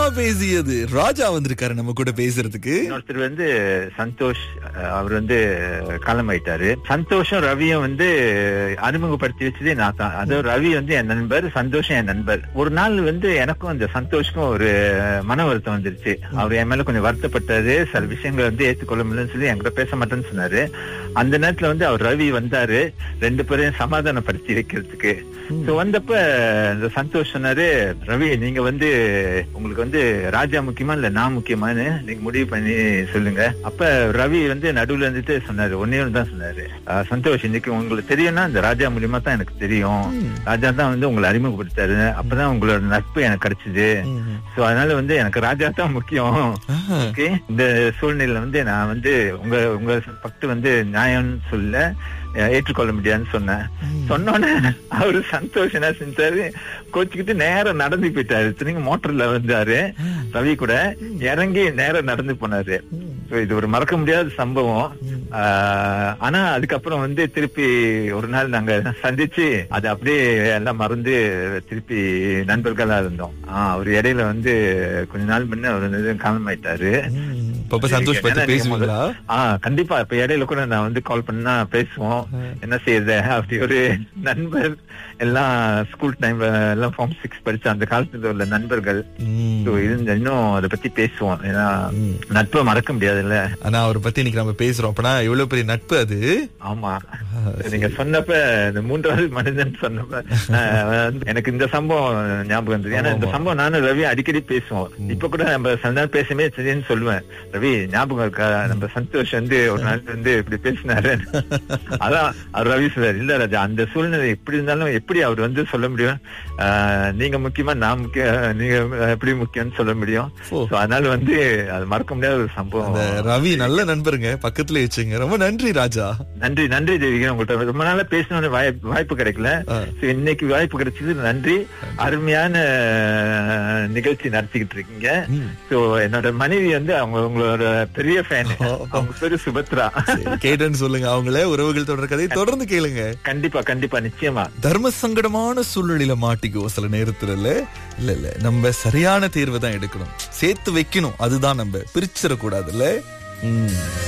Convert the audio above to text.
பேசியது ராஜா வந்திருக்காரு நம்ம கூட பேசுறதுக்கு இன்னொருத்தர் வந்து சந்தோஷ் அஹ், அவர் வந்து காலமாயிட்டாரு சந்தோஷம் ரவியும் வந்து அறிமுகப்படுத்தி வச்சதே நான் தான் அதாவது ரவி வந்து என் நண்பர் சந்தோஷம் என் நண்பர் ஒரு நாள் வந்து எனக்கும் அந்த சந்தோஷுக்கும் ஒரு மன வருத்தம் வந்துருச்சு அவர் என் மேல கொஞ்சம் வருத்தப்பட்டாரு சில விஷயங்களை வந்து ஏத்துக்கொள்ள முடியலன்னு சொல்லி என்கிட்ட பேச மாட்டேன்னு சொன்னாரு அந்த நேரத்துல வந்து அவர் ரவி வந்தாரு ரெண்டு பேரையும் சமாதானப்படுத்தி வைக்கிறதுக்கு சோ வந்தப்ப இந்த சந்தோஷ் சொன்னாரு ரவி நீங்க வந்து உங்களுக்கு வந்து ராஜா முக்கியமா இல்ல நான் முக்கியமான்னு நீங்க முடிவு பண்ணி சொல்லுங்க அப்ப ரவி வந்து நடுவுல இருந்துட்டு சொன்னாரு ஒன்னே ஒன்று தான் சொன்னாரு "ஆஹ், சந்தோஷ் இன்னைக்கு உங்களுக்கு தெரியும்னா இந்த ராஜா மூலியமா தான் எனக்கு தெரியும் ராஜா தான் வந்து உங்களை அறிமுகப்படுத்தாரு அப்பதான் உங்களோட நட்பு எனக்கு கிடைச்சது சோ அதனால வந்து எனக்கு ராஜா தான் முக்கியம் ஆஹா. ஓகே இந்த சூழ்நிலையில வந்து நான் வந்து உங்க உங்க பக்து வந்து நியாயம்னு சொல்ல அஹ், ஏற்றுக்கொள்ள முடியாதுன்னு சொன்னேன் சொன்னோன்னே அவரு சந்தோஷம் என்ன செஞ்சாரு கோச்சுக்கிட்டு நேரம் நடந்து போயிட்டாரு திரும்பி மோட்டர்ல வந்தாரு ரவி கூட இறங்கி நேரம் நடந்து போனாரு So, இது ஒரு மறக்க முடியாத சம்பவம் ஆஹ், ஆனா அதுக்கப்புறம் வந்து திருப்பி ஒரு நாள் நாங்க சந்திச்சு அது அப்படியே எல்லாம் மறந்து திருப்பி நண்பர்களா இருந்தோம் ஆஹ் அவர் இடையில வந்து கொஞ்ச நாள் முன்ன அவர் வந்து காலமாயிட்டாரு ம். இப்ப சந்தோஷ் பத்தி ஏன்னா நீங்க பேசுவீங்களா முதல்ல- ஆ கண்டிப்பா இப்ப இடையில கூட நான் வந்து கால் பண்ணா பேசுவோம் என்ன செய்யுது அப்படி ஒரு நண்பர் எல்லாம் ஸ்கூல் டைம்ல எல்லாம் ஃபார்ம் சிக்ஸ் படிச்ச அந்த காலத்துல உள்ள நண்பர்கள் ம். So, இருந்த இன்னும் அதை பத்தி பேசுவோம் ஏன்னா ம். நட்பை மறக்க முடியாதுல்ல ஆனா அவரை பத்தி இன்னைக்கு நம்ம பேசுறோம் அப்பனா எவ்வளவு பெரிய நட்பு அது ஆமா நீங்க சொன்னப்ப இந்த மூன்றாவது மனிதன் சொன்னப்ப ஆஹ், வந்து எனக்கு இந்த சம்பவம் ஞாபகம் வந்தது ஏன்னா இந்த ஆமா. சம்பவம் நானும் ரவி அடிக்கடி பேசுவோம் இப்ப கூட நம்ம சில நேரம் பேசுமே சரின்னு சொல்லுவேன் ரவி ஞாபகம் இருக்கா நம்ம சந்தோஷ் வந்து ஒரு நாள் வந்து இப்படி பேசினாரு அதான் அவர் ரவி சொல்றாரு இல்ல ராஜா அந்த சூழ்நிலை எப்படி இருந்தாலும் எப்படி அவர் வந்து சொல்ல முடியும் ஆஹ், நீங்க முக்கியமா நான் முக்கிய நீங்க எப்படி முக்கியம்னு சொல்ல முடியும் ஓ. So, அதனால வந்து அது மறக்க முடியாத ஒரு அந்த சம்பவம் ரவி நல்ல நண்பருங்க பக்கத்துல வச்சுங்க ரொம்ப நன்றி ராஜா நன்றி நன்றி தேவிகா உங்கள்கிட்ட ரொம்ப நாளா பேசணும்னு வாய்ப்பு வாய்ப்பு கிடைக்கல ஆ. So, இன்னைக்கு வாய்ப்பு கிடைச்சது நன்றி அருமையான அஹ், நிகழ்ச்சி நடத்திக்கிட்டு இருக்கீங்க ம். சோ என்னோட மனைவி வந்து அவங்க உங்களோட பெரிய ஃபேன் ஓ. அவங்க பேரு சுபத்ரா சரி, கேட்டேன்னு சொல்லுங்க அவங்கள உறவுகள் தொடர் கதையை தொடர்ந்து கேளுங்க கண்டிப்பா கண்டிப்பா நிச்சயமா தர்ம சங்கடமான சூழ்நிலையில மாட்டிக்குவோம் சில நேரத்துல இல்ல இல்ல இல்ல நம்ம சரியான தேர்வை தான் எடுக்கணும் சேர்த்து வைக்கணும் அதுதான் நம்ம பிரிச்சிடக்கூடாதுல்ல ம்